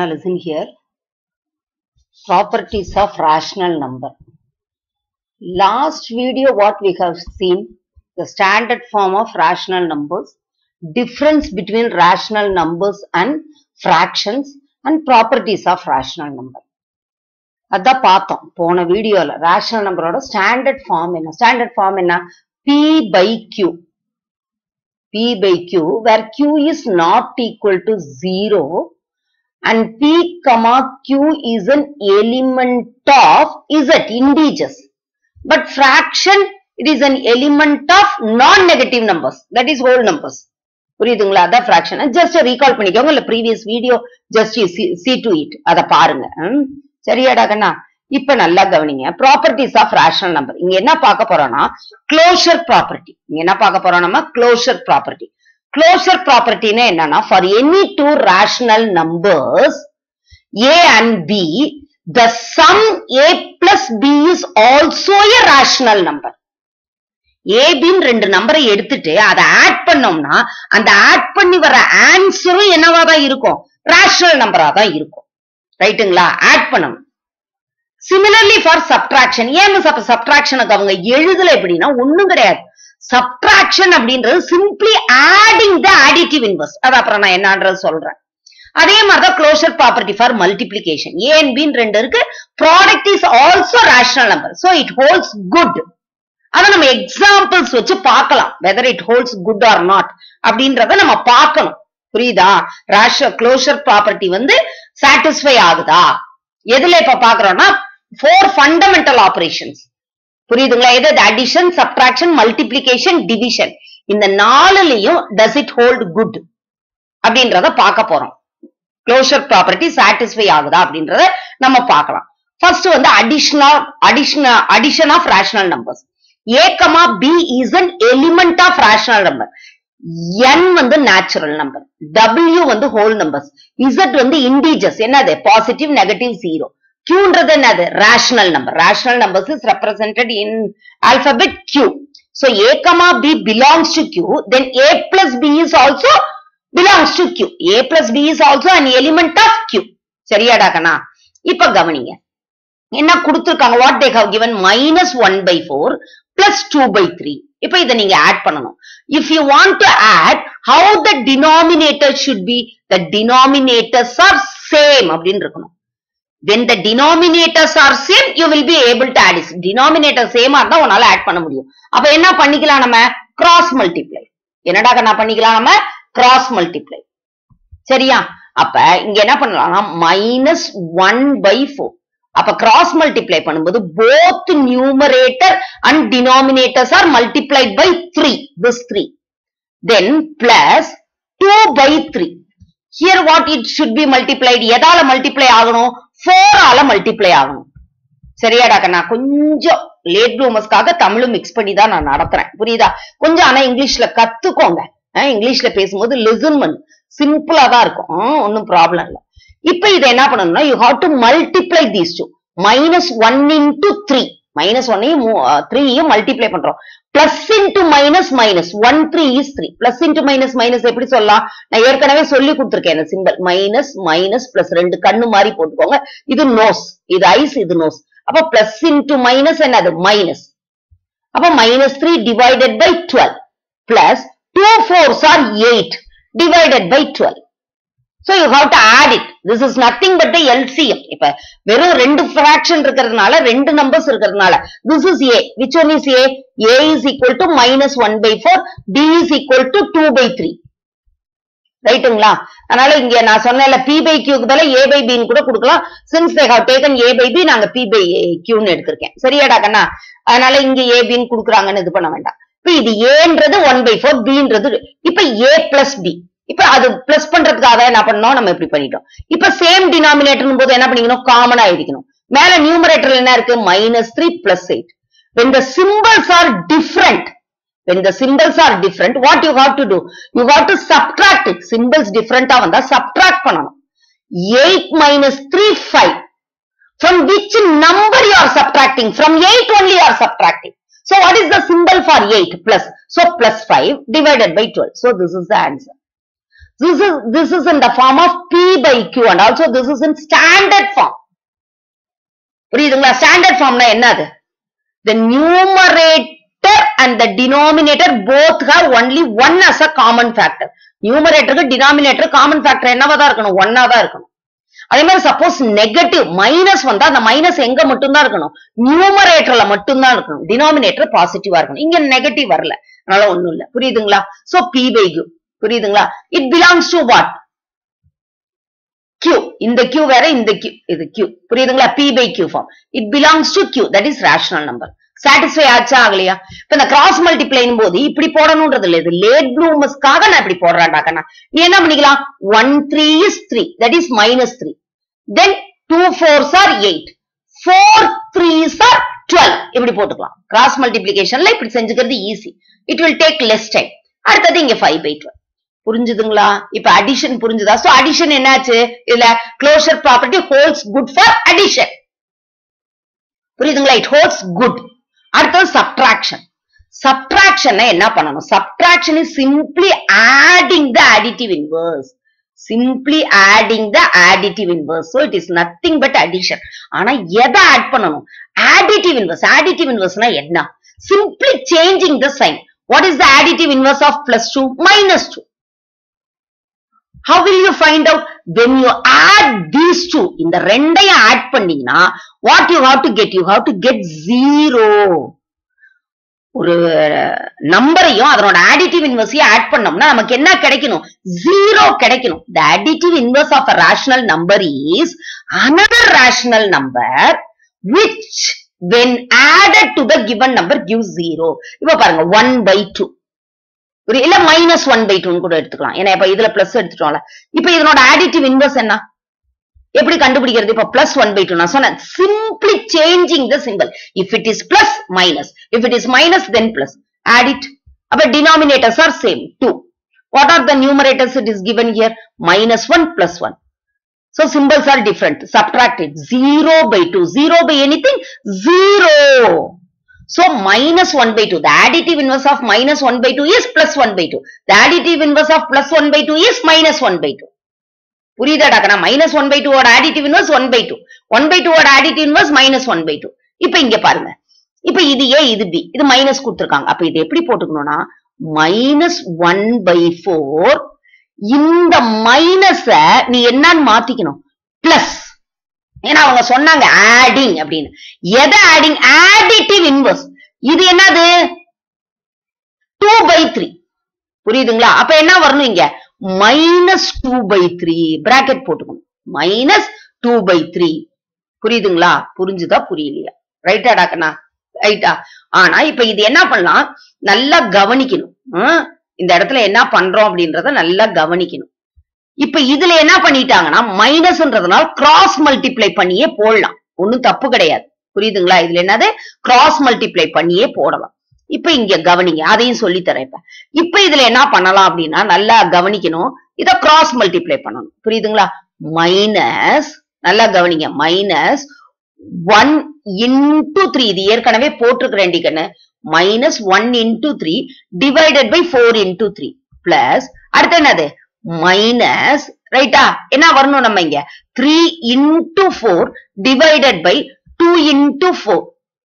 Now listen here. Properties of rational number. Last video what we have seen, the standard form of rational numbers, difference between rational numbers and fractions and properties of rational number. அதான் பார்த்தோம் போன வீடியோல rational நம்பரோட standard form என்ன standard form என்ன P by Q P by Q where Q is not equal to zero and p comma q is an element of z integers but fraction it is an element of non-negative numbers that is whole numbers புரியுதுங்களா அதான் fraction just recall பண்ணிக்கோங்க இல்ல previous video just see to it அத பாருங்க ம்? சரியாடா கண்ணா இப்ப நல்லா கவனிங்க ப்ராப்பர்ட்டிஸ் ஆஃப் ரேஷனல் நம்பர் இங்க என்ன பார்க்க போறோம்னா க்ளோஷர் ப்ராப்பர்ட்டி இங்க என்ன பார்க்க போறோம் நம்ம க்ளோஷர் ப்ராப்பர்ட்டி க்ளோஷர் ப்ராப்பர்ட்டினா என்னன்னா for any two rational numbers A and B the sum A plus B is also a rational number ஏபின்னு ரெண்டு நம்பரை எடுத்துட்டு அதை ஆட் பண்ணோம்னா அந்த ஆட் பண்ணி வர ஆன்சரும் என்னவா தான் இருக்கும் ரேஷனல் நம்பரா தான் இருக்கும் ரைட்டுங்களா ஆட் பண்ணணும் சிமிலர்லி ஃபார் சப்ட்ராக்ஷன் ஏன் சப்ட்ராக்ஷனுக்கு அவங்க எழுதல எப்படின்னா ஒண்ணும் கிடையாது சப்ட்ராக்ஷன் அப்படின்றது சிம்பிளி ஆடிங் த ஆடிட்டிவ் இன்வெஸ்ட் அது அப்புறம் நான் என்னன்றது சொல்றேன் அதே மாதிரிதான் closure property for multiplication A and பின்னு ரெண்டு இருக்கு product is also rational number so it holds good அதை நம்ம எக்ஸாம்பிள்ஸ் வச்சு பார்க்கலாம் whether it holds good or not அப்படின்றத நம்ம பார்க்கணும் புரியுதா ரேஷ க்ளோஷர் ப்ராப்பர்ட்டி வந்து சாட்டிஸ்ஃபை ஆகுதா எதுல இப்ப பாக்குறோம்னா ஃபோர் ஃபண்டமெண்டல் ஆபரேஷன்ஸ் புரியுதுங்களா எது அடிஷன் சப்ட்ராக்ஷன் மல்டிப்ளிகேஷன் டிவிஷன் இந்த நாலுலயும் டஸ் இட் ஹோல்ட் குட் அப்படின்றத பார்க்க போறோம் க்ளோஷர் ப்ராப்பர்ட்டி சாட்டிஸ்ஃபை ஆகுதா அப்படின்றத நம்ம பார்க்கலாம் ஃபர்ஸ்ட் வந்து additional additional addition of rational numbers A comma B is an element of rational number N வந்து நேச்சுரல் நம்பர் டபிள்யூ வந்து ஹோல் நம்பர்ஸ் இசட் வந்து இண்டீஜர்ஸ் என்னது பாசிட்டிவ் நெகட்டிவ் ஜீரோ கியூன்றது என்னது rational number rational numbers is represented in alphabet Q So A comma B belongs to Q, then A plus B is also belongs to Q. A plus B is also an element of Q. சரியாடா கண்ணா இப்ப கவனிங்க என்ன கொடுத்திருக்காங்க what they have given minus one by four plus two by three இப்ப இதை நீங்க add பண்ணணும் if you want to add how the denominator should be the denominators are same அப்படின்னு இருக்கணும் when the denominators are same you will be able to add it denominator same ஆ இருந்தா உன்னால add பண்ண முடியும் அப்ப என்ன பண்ணிக்கலாம் நம்ம cross multiply என்னடா நான் பண்ணிக்கலாம் நம்ம cross multiply சரியா அப்ப இங்க என்ன பண்ணலாம்னா மைனஸ் ஒன் பை ஃபோர் அப்ப கிராஸ் மல்டிப்ளை பண்ணும்போது both numerator and denominators are multiplied by three this three then plus two by three here what it should be multiplied எதால மல்டிப்ளை ஆகணும் ஃபோர் ஆல மல்டிப்ளை ஆகணும் சரியாடா கண்ணா கொஞ்சம் லேட் ப்ளூமர்ஸ்க்காக தமிழும் mix பண்ணி தான் நான் நடத்துறேன் புரியுதா கொஞ்சம் ஆனா இங்கிலீஷ்ல கத்துக்கோங்க அஹ் இங்கிலீஷ்ல பேசும்போது லிசன் பண்ணு சிம்பிளா தான் இருக்கும் ஒன்னும் ப்ராப்ளம் இல்ல இப்ப இதை என்ன பண்ணணும்னா you have to multiply these two minus one into three minus ஒன்னையும் த்ரீயும் மல்டிப்ளை பண்றோம் plus into minus minus one three is three plus into minus minus எப்படி சொல்லலாம் நான் ஏற்கனவே சொல்லி கொடுத்துருக்கேன் இந்த சிம்பிள் மைனஸ் மைனஸ் பிளஸ் ரெண்டு கண்ணு மாதிரி போட்டுக்கோங்க இது நோஸ் இது ஐஸ் இது நோஸ் அப்ப பிளஸ் இன்டூ மைனஸ் என்னது மைனஸ் அப்ப minus three divided by twelve plus two fours are eight divided by twelve So you have to add it. This is nothing but the LCM. இப்ப வெறும் ரெண்டு fraction இருக்கிறதுனால ரெண்டு numbers இருக்கிறதுனால this is A. Which one is A? A is equal to minus 1 by 4. B is equal to 2 by 3. ரைட்டுங்களா அதனால இங்க நான் சொன்னேன்ல P by Q க்கு பதிலா A by B ன்னு கூட கொடுக்கலாம் since they have taken A by B நாங்க P by Q ன்னு எடுத்திருக்கேன் சரியாடா கண்ணா அதனால இங்க A B ன்னு கொடுக்குறாங்கன்னு இது பண்ண வேண்டாம் இப்ப இது ஏன்றது ஒன் பை ஃபோர் பின்றது இப்ப ஏ பிளஸ் பி இப்ப அது பிளஸ் பண்றதுக்காக என்ன பண்ணோம் நம்ம இப்படி பண்ணிட்டோம் இப்ப சேம் டினாமினேட்டர் போது என்ன பண்ணிக்கணும் காமனா எழுதிக்கணும் மேல நியூமரேட்டர் என்ன இருக்கு minus three plus eight when the symbols are different when the symbols are different what you have to do you have to subtract it symbols different ஆ வந்தா subtract பண்ணணும் 8 minus 3 5 from which number you are subtracting from 8 only you are subtracting so what is the symbol for 8 plus so plus 5 divided by 12 so this is the answer This is, this is in the form of P by Q and also this is in standard form. புரியுதுங்களா standard ஃபார்ம்னா என்னது the numerator and the denominator both have only one as a common factor numerator denominator common factor என்னவா தான் இருக்கணும் ஒன்னா தான் இருக்கணும் அதே மாதிரி சப்போஸ் நெகட்டிவ் மைனஸ் வந்தா அந்த மைனஸ் எங்க மட்டும்தான் இருக்கணும் நியூமரேட்டர்ல மட்டும்தான் இருக்கணும் டினாமினேட்டர் பாசிட்டிவா இருக்கணும் இங்க நெகட்டிவ் வரல அதனால ஒண்ணும் இல்ல புரியுதுங்களா சோ பி பை கியூ புரியுதுங்களா it belongs to what Q இந்த Q வேற இந்த Q இது Q புரியுதுங்களா P by Q form it belongs to Q that is rational number satisfy ஆச்சா ஆகலையா இப்ப இந்த கிராஸ் மல்டிப்ளைன் போது இப்படி போடணும்ன்றது இல்ல இது லேட் ப்ளூமஸ்க்காக நான் இப்படி போடுறேன்டாக்கண்ணா நீ என்ன பண்ணிக்கலாம் one three is three that is minus three then two fours are eight four threes are twelve இப்படி போட்டுக்கலாம் கிராஸ் மல்டிபிளிகேஷன்ல இப்படி செஞ்சுக்கிறது easy it will take less time அடுத்தது இங்க ஃபைவ் பை டுவெல் புரிஞ்சுதுங்களா இப்ப அடிஷன் புரிஞ்சுதா சோ அடிஷன் என்னாச்சு இதுல closure property holds good for addition புரியுதுங்களா இட் ஹோல்ஸ் குட் அடுத்தது சப்ட்ராக்ஷன் சப்ட்ராக்ஷன் என்ன பண்ணணும் subtraction is simply adding the additive inverse simply adding the additive inverse so it is nothing but addition ஆனா எதை add பண்ணணும் additive inverse additive inverseனா என்ன simply changing the sign what is the additive inverse of plus 2 minus 2 how will you find out when you add these two இந்த ரெண்டையும் add பண்ணீங்கன்னா what you have to get you have to get zero ஒரு நம்பரையும் அதனோட additive இன்வர்ஸையும் add பண்ணோம்னா நமக்கு என்ன கிடைக்கணும் ஜீரோ கிடைக்கணும் the additive inverse of a rational number is another rational number which when added to the given number gives zero இப்ப பாருங்க ஒன் பை டூ ஒரு இல்ல மைனஸ் ஒன் பை டூன்னு கூட எடுத்துக்கலாம் ஏன்னா இப்ப இதுல பிளஸ் எடுத்துட்டோம்ல இப்ப இதனோட additive inverse என்ன எப்படி கண்டுபிடிக்கிறது இப்ப பிளஸ் ஒன் பை டூ நான் சொன்னேன் simply changing the symbol if it is plus minus if it is minus then plus add it அப்ப denominators are same two what are the numerators it is given here minus one plus one So symbols are different. Subtract it. 0 by 2. 0 by anything? 0. So minus 1 by 2. The additive inverse of minus 1 by 2 is plus 1 by 2. The additive inverse of plus 1 by 2 is minus 1 by 2. புரியுதாடா கண்ணா minus one by two ஓட additive inverse one by two one by two ஓட additive inverse minus one by two இப்ப இங்க பாருங்க இப்ப இது ஏ இது பி இது மைனஸ் கொடுத்துருக்காங்க அப்ப இது எப்படி போட்டுக்கணும்னா மைனஸ் ஒன் பை ஃபோர் இந்த மைனஸ நீ என்னன்னு மாத்திக்கணும் பிளஸ் ஏன்னா அவங்க சொன்னாங்க ஆடிங் அப்படின்னு எதை ஆடிங் ஆடிட்டிவ் இன்வர்ஸ் இது என்னது டூ பை த்ரீ புரியுதுங்களா அப்ப என்ன வரணும் இங்க minus two by three bracket போட்டுக்கணும் மைனஸ் டூ பை த்ரீ புரியுதுங்களா புரிஞ்சுதா புரியலையா ரைட்டா டாக்கண்ணா ரைட்டா ஆனா இப்ப இது என்ன பண்ணலாம் நல்லா கவனிக்கணும் ஹம்? இந்த இடத்துல என்ன பண்றோம் அப்படின்றத நல்லா கவனிக்கணும் இப்ப இதுல என்ன பண்ணிட்டாங்கன்னா மைனஸ்ன்றதுனால கிராஸ் மல்டிப்ளை பண்ணியே போடலாம் ஒண்ணும் தப்பு கிடையாது புரியுதுங்களா இதுல என்னது கிராஸ் மல்டிப்ளை பண்ணியே போடலாம் இப்ப இங்க கவனிங்க அதையும் சொல்லி தரேன் இப்ப இப்ப இதுல என்ன பண்ணலாம் அப்படின்னா நல்லா கவனிக்கணும் இத கிராஸ் மல்டிப்ளை பண்ணணும் புரியுதுங்களா மைனஸ் நல்லா கவனிங்க மைனஸ் ஒன் இன்டூ த்ரீ இது ஏற்கனவே போட்டிருக்கிறேன் கண்ணு minus one into three divided by four into three plus அடுத்து என்னது மைனஸ் ரைட்டா என்ன வரணும் நம்ம இங்க three into four divided by two into four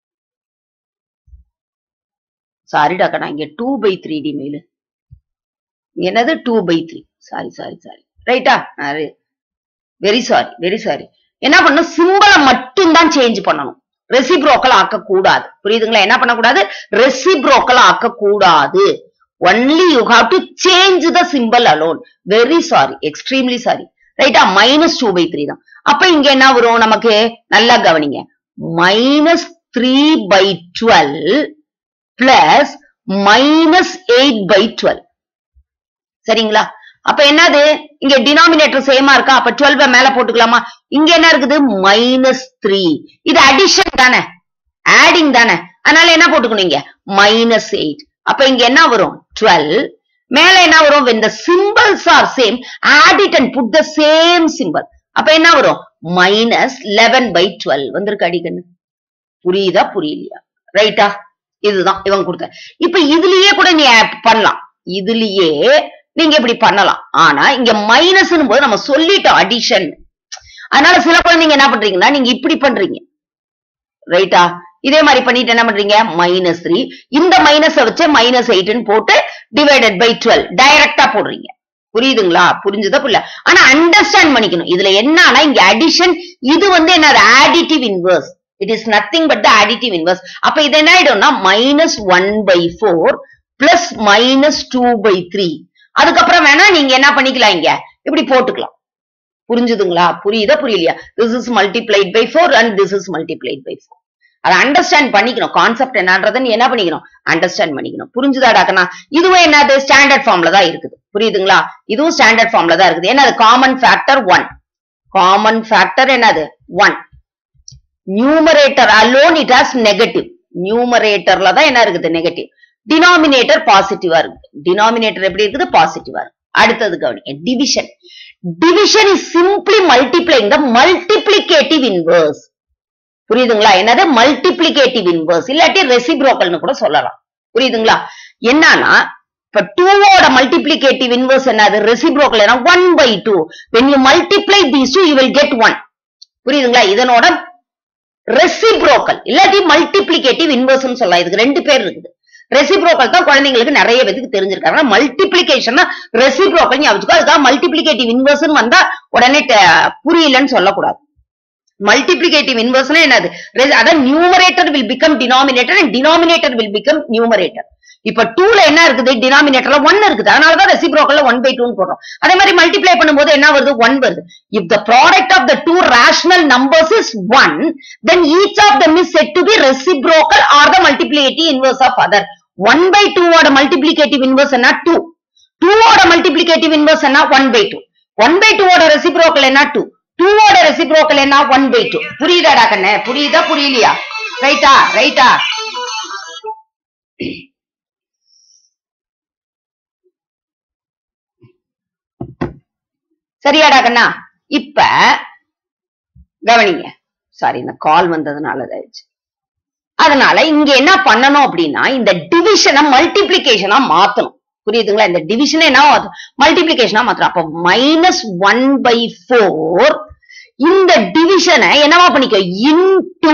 sorry டாக்கா நான் இங்க டூ பை த்ரீ டி மேலு என்னது two by three sorry sorry sorry ரைட்டா வெரி சாரி வெரி சாரி என்ன பண்ணணும் சிம்பிளை மட்டும் தான் சேஞ்ச் பண்ணணும் ரெசிப்ரோக்கல் ஆக்க கூடாது புரியுதுங்களா என்ன பண்ணக்கூடாது ரெசிப்ரோக்கல் ஆக்க கூடாது only you have to change the symbol alone very sorry extremely sorry ரைட்டா மைனஸ் டூ பை த்ரீ தான் அப்ப இங்க என்ன வரும் நமக்கு நல்லா கவனிங்க minus three by twelve plus minus eight by twelve சரிங்களா அப்ப என்னது இங்க டினாமினேட்டர் சேமா இருக்கா அப்ப டுவெல் மேல போட்டுக்கலாமா இங்க என்ன இருக்குது மைனஸ் த்ரீ இது அடிஷன் தானே ஆடிங் தானே அதனால என்ன போட்டுக்கணும் இங்க மைனஸ் எயிட் அப்ப இங்க என்ன வரும் டுவெல் மேல என்ன வரும் when the symbols are same add it and put the same symbol அப்ப என்ன வரும் மைனஸ் லெவன் பை டுவெல் வந்திருக்கு அடிக்கண்ணு புரியுதா புரியலையா ரைட்டா இதுதான் இவன் கொடுத்த இப்ப இதுலயே கூட நீ add பண்ணலாம் இதுலயே நீங்க இப்படி பண்ணலாம் ஆனா இங்க மைனஸ் போது நம்ம சொல்லிட்டோம் அடிஷன் அதனால சில குழந்தைங்க என்ன பண்றீங்கன்னா நீங்க இப்படி பண்றீங்க ரைட்டா இதே மாதிரி பண்ணிட்டு என்ன பண்றீங்க மைனஸ் த்ரீ இந்த மைனஸ் வச்சு மைனஸ் எயிட்னு போட்டு டிவைடட் பை டுவெல் டைரக்டா போடுறீங்க புரியுதுங்களா புரிஞ்சுதா புரியல ஆனா அண்டர்ஸ்டாண்ட் பண்ணிக்கணும் இதுல என்னன்னா இங்க அடிஷன் இது வந்து என்னது additive inverse it is nothing but the additive inverse அப்ப இது என்ன ஆயிடும்னா minus one by four plus minus two by three அதுக்கப்புறம் வேணா நீங்க என்ன பண்ணிக்கலாம் இங்க இப்படி போட்டுக்கலாம் புரிஞ்சுதுங்களா புரியுதா புரியலையா this is multiplied by four and this is multiplied by four அதை அண்டர்ஸ்டாண்ட் பண்ணிக்கணும் கான்செப்ட் என்னன்றதை நீ என்ன பண்ணிக்கணும் அண்டர்ஸ்டாண்ட் பண்ணிக்கணும் புரிஞ்சுதாடாக்கண்ணா இதுவும் என்னது ஸ்டாண்டர்ட் ஃபார்ம்ல தான் இருக்குது புரியுதுங்களா இதுவும் ஸ்டாண்டர்ட் ஃபார்ம்ல தான் இருக்குது என்னது common factor one common factor என்னது one numerator alone it has negative நியூமரேட்டர்ல தான் என்ன இருக்குது நெகட்டிவ் டினாமினேட்டர் பாசிட்டிவா இருக்கு டினாமினேட்டர் எப்படி இருக்குது பாசிட்டிவா இருக்கு அடுத்தது கவனிங்க division division is simply multiplying the multiplicative inverse புரியுதுங்களா என்னது மல்டிப்ளிகேட்டிவ் இன்வர்ஸ் இல்லாட்டி ரெசிப்ரோக்கல்னு கூட சொல்லலாம் புரியுதுங்களா என்னன்னா இப்ப டூவோட மல்டிப்ளிகேட்டிவ் இன்வர்ஸ் என்னது ரெசிப்ரோக்கல் என்ன one by two when you multiply these two you will get one புரியுதுங்களா இதனோட ரெசிப்ரோக்கல் இல்லாட்டி மல்டிப்ளிகேட்டிவ் இன்வர்ஸ் சொல்லலாம் இதுக்கு ரெண்டு பேர் இருக்குது ரெசிப்ரோக்கல் தான் குழந்தைங்களுக்கு நிறைய பேருக்கு தெரிஞ்சிருக்காங்க மல்டிப்ளிகேஷன் ரெசிப்ரோக்கல் ஞாபகம் அதுக்காக மல்டிப்ளிகேட்டிவ் இன்வர்ஸ் வந்தா உடனே புரியலன்னு சொல்லக்கூடாது மல்டிப்ளிகேட்டிவ் இன்வர்ஸ்னா என்னது அதான் numerator will become denominator and denominator will become numerator இப்ப டூல என்ன இருக்குது டினாமினேட்டர்ல ஒன் இருக்குது அதனாலதான் ரெசிப்ரோக்கல்ல ஒன் பை டூன்னு போடுறோம் அதே மாதிரி மல்டிப்ளை பண்ணும்போது என்ன வருது ஒன் வருது if the product of the two rational numbers is one then each of them is said to be reciprocal or the multiplicative inverse of other one by டூவோட multiplicative inverse என்ன two டூவோட multiplicative inverse என்ன one by two one by டூவோட reciprocal என்ன two டூவோட reciprocal என்ன one by two புரியுதாடா கண்ணு புரியுதா புரியலையா ரைட்டா ரைட்டா சரியாடா கண்ணா இப்ப கவனிங்க சாரி இந்த கால் வந்ததுனால இதாயிடுச்சு அதனால இங்க என்ன பண்ணணும் அப்படின்னா இந்த டிவிஷனை மல்டிபிளிகேஷனா மாத்தணும் புரியுதுங்களா இந்த டிவிஷனை என்ன மல்டிபிளிகேஷனா மாத்தணும் அப்ப மைனஸ் ஒன் பை ஃபோர் இந்த டிவிஷனை என்னவா பண்ணிக்கோ இன்டூ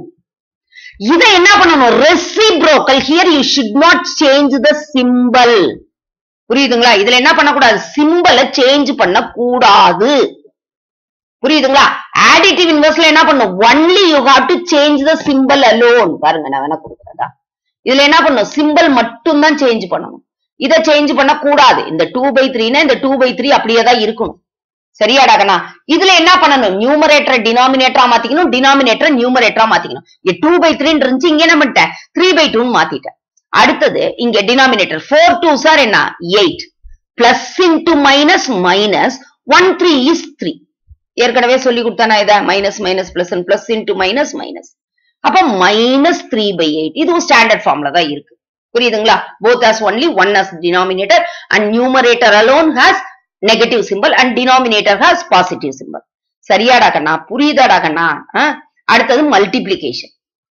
இதை என்ன பண்ணணும் reciprocal here you should not change the symbol புரியுதுங்களா இதுல என்ன பண்ணக்கூடாது சிம்பலை சேஞ்ச் பண்ண கூடாது புரியுதுங்களா ஆடிட்டிவ் இன்வெர்ஸ்ல என்ன பண்ணும் only you have to change the symbol alone பாருங்க நான் வேணா கொடுக்குறதா இதுல என்ன பண்ணும் சிம்பல் மட்டும் தான் சேஞ்ச் பண்ணணும் இதை சேஞ்ச் பண்ண கூடாது இந்த டூ பை த்ரீனா இந்த டூ பை த்ரீ அப்படியே தான் இருக்கணும் சரியாடாகண்ணா இதுல என்ன பண்ணணும் நியூமரேட்டர் டினாமினேட்டரா மாத்திக்கணும் டினாமினேட்டர் நியூமரேட்டரா மாத்திக்கணும் டூ பை த்ரீ இருந்துச்சு இங்க என்ன பண்ணிட்டேன் த்ரீ பை டூன்னு மாத்திட்டேன் அடுத்தது இங்க டினாமினேட்டர் ஃபோர் டூ சார் என்ன eight plus into minus minus one three is three ஏற்கனவே சொல்லி கொடுத்தானா இத minus minus plus plus into minus minus அப்ப மைனஸ் த்ரீ பை எயிட் இதுவும் ஸ்டாண்டர்ட் ஃபார்ம்ல தான் இருக்கு புரியுதுங்களா both has only one has denominator and numerator alone has negative symbol and denominator has positive symbol சரியாடா கண்ணா புரியுதாடா கண்ணா அடுத்தது மல்டிபிளிகேஷன்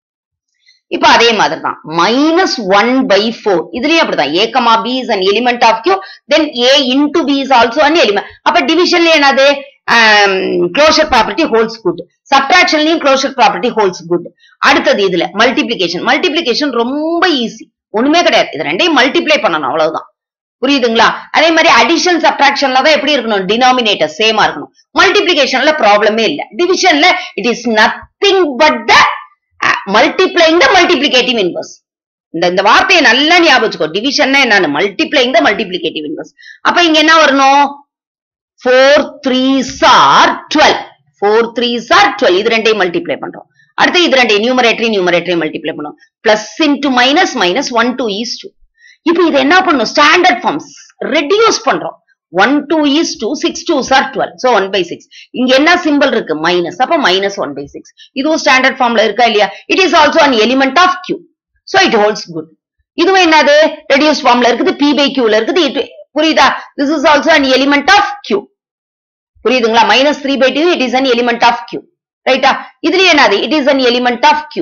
இப்ப அதே மாதிரி தான் மைனஸ் ஒன் பை ஃபோர் இதுலயும் அப்படிதான் A comma B is an element of Q then A into B is also an element அப்ப டிவிஷன்ல என்னது க்ளோஷர் ப்ராப்பர்ட்டி ஹோல்ஸ் குட் சப்ட்ராக்ஷன்லயும் க்ளோஷர் ப்ராப்பர்ட்டி ஹோல்ஸ் குட் அடுத்தது இதுல மல்டிபிளிகேஷன் மல்டிபிளிகேஷன் ரொம்ப ஈஸி ஒண்ணுமே கிடையாது இது ரெண்டையும் மல்டிப்ளை பண்ணணும் அவ்வளவுதான் புரியுதுங்களா அதே மாதிரி அடிஷன் சப்ட்ராக்ஷன்ல தான் எப்படி இருக்கணும் டினாமினேட்டர் சேமா இருக்கணும் மல்டிபிளிகேஷன்ல ப்ராப்ளமே இல்ல டிவிஷன்ல it is nothing but the multiplying the multiplicative inverse இந்த இந்த வார்த்தையை நல்லா ஞாபகம் வச்சுக்கோ டிவிஷன் என்னன்னு மல்டிப்ளைங் த மல்டிபிளிகேட்டிவ் இன்வர்ஸ் அப்ப இங்க என்ன வரணும் ஃபோர் த்ரீ சார் டுவெல் ஃபோர் த்ரீ சார் டுவெல் இது ரெண்டையும் மல்டிப்ளை பண்றோம் அடுத்து இது ரெண்டையும் நியூமரேட்டரி நியூமரேட்டரி மல்டிப்ளை பண்ணும் plus into minus minus one two is two இப்போ இது என்ன பண்ணும் ஸ்டாண்டர்ட் ஃபார்ம்ஸ் ரெடியூஸ் பண்றோம் one two is two six two சார் twelve so one by six இங்க என்ன சிம்பிள் இருக்கு மைனஸ் அப்ப மைனஸ் ஒன் பை சிக்ஸ் இதுவும் ஸ்டாண்டர்ட் ஃபார்ம்ல இருக்கா இல்லையா it is also an element of Q so it holds good இதுவும் என்னது ரெடியூஸ் ஃபார்ம்ல இருக்குது பி பை கியூல இருக்குது it புரியுதா this is also an element of Q புரியுதுங்களா minus three by two it is an element of Q ரைட்டா இதுலயே என்னது it is an element of Q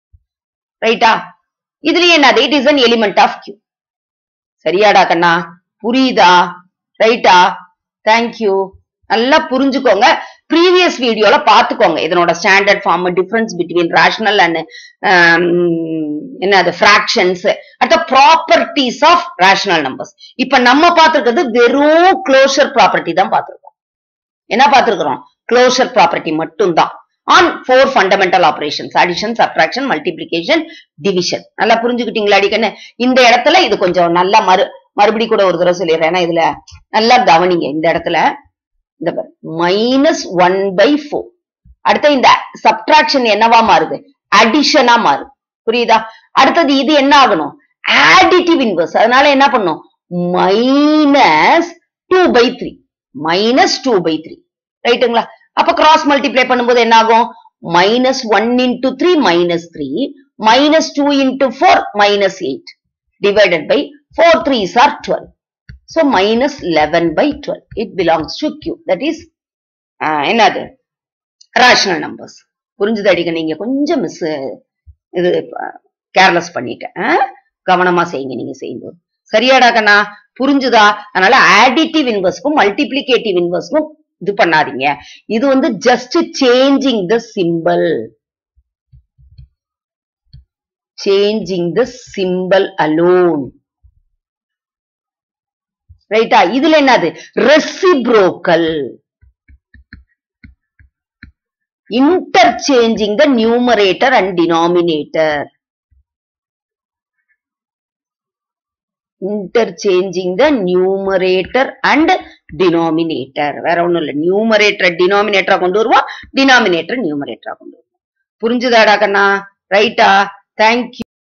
ரைட்டா இதுலயே என்னது it is an element of Q சரியாடா கண்ணா புரியுதா ரைட்டா தேங்க்யூ நல்லா புரிஞ்சுக்கோங்க ப்ரீவியஸ் வீடியோல பாத்துக்கோங்க இதனோட standard form difference between rational and என்ன அது ஃபிராக்ஷன்ஸ் அடுத்த ப்ராப்பர்ட்டிஸ் ஆஃப் ரேஷனல் நம்பர்ஸ் இப்ப நம்ம பார்த்திருக்கிறது வெறும் க்ளோஷர் ப்ராப்பர்ட்டி தான் பார்த்திருக்கோம் என்ன பார்த்திருக்கிறோம் க்ளோஷர் ப்ராப்பர்ட்டி மட்டும்தான் on four fundamental operations addition subtraction multiplication division நல்லா புரிஞ்சுக்கிட்டீங்களா அடிக்கன்னு இந்த இடத்துல இது கொஞ்சம் நல்லா மறு மறுபடி கூட ஒரு தடவை சொல்லிடுறேன் ஏன்னா இதுல நல்லா கவனிங்க இந்த இடத்துல இந்த மைனஸ் ஒன் பை ஃபோர் அடுத்த இந்த சப்ட்ராக்ஷன் என்னவா மாறுது அடிஷனா மாறுது புரியுதா அடுத்தது இது என்ன ஆகணும் ஆடிட்டிவ் இன்வர்ஸ் அதனால என்ன பண்ணும் minus two by three minus two by three ரைட்டுங்களா அப்ப கிராஸ் மல்டிப்ளை பண்ணும்போது என்ன ஆகும் minus one into three minus three minus two into four minus eight divided by four threes are twelve So minus 11 by 12. It belongs to Q. That is, uh, என்னது rational numbers. புரிஞ்சுது அடிக்க நீங்க கொஞ்சம் miss இது careless பண்ணிட்டேன் ஆ? கவனமா செய்யுங்க நீங்க செய்யும்போது சரியாடா கண்ணா புரிஞ்சுதா அதனால ஆடிட்டிவ் இன்வர்ஸ்க்கும் மல்டிப்ளிகேட்டிவ் இன்வர்ஸ்க்கும் இது பண்ணாதீங்க இது வந்து just changing the symbol changing the symbol alone ரைட்டா இதுல என்னது reciprocal interchanging the numerator and denominator interchanging the numerator and denominator வேற ஒண்ணும் இல்ல நியூமரேட்டர் டினாமினேட்டரா கொண்டு வருவோம் டினாமினேட்டர் நியூமரேட்டரா கொண்டு வருவோம் புரிஞ்சுதாடா கண்ணா ரைட்டா தேங்க்யூ